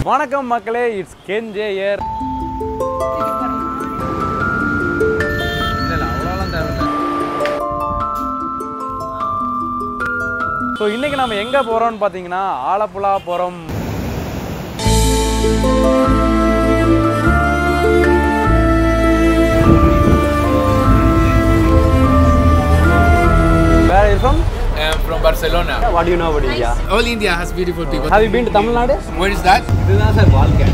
வணக்கம் மக்களே it's Ken ஜேயர் so இன்னைக்கு நம்ம எங்கே போகிறோம்னு பார்த்தீங்கன்னா ஆலப்புழா போகிறோம் வேற இருக்கும் I'm from Barcelona. What you know about India All India has beautiful people. Have you been to Tamil Nadu Where is that? இதுதான் சார் வாழ்க்கை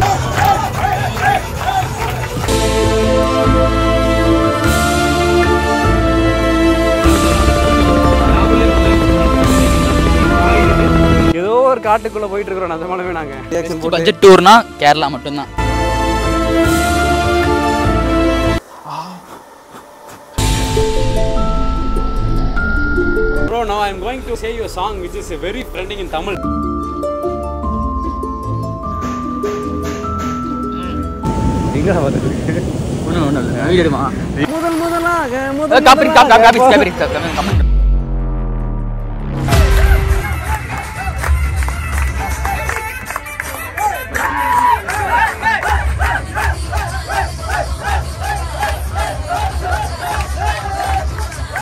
ஏதோ ஒரு காட்டுக்குள்ள போயிட்டு இருக்கிறோம் நிஜமாலுமே நாங்க பட்ஜெட் டூர்னா கேரளா மட்டும்தான் bro now i am going to say you a song which is very trending in tamil எங்க வந்து ஒன்றும் ஒன்றும் இல்லை வீடு எடுமா முதல் முதலாக காப்பி காப்பி காப்பி காப்பி காப்பி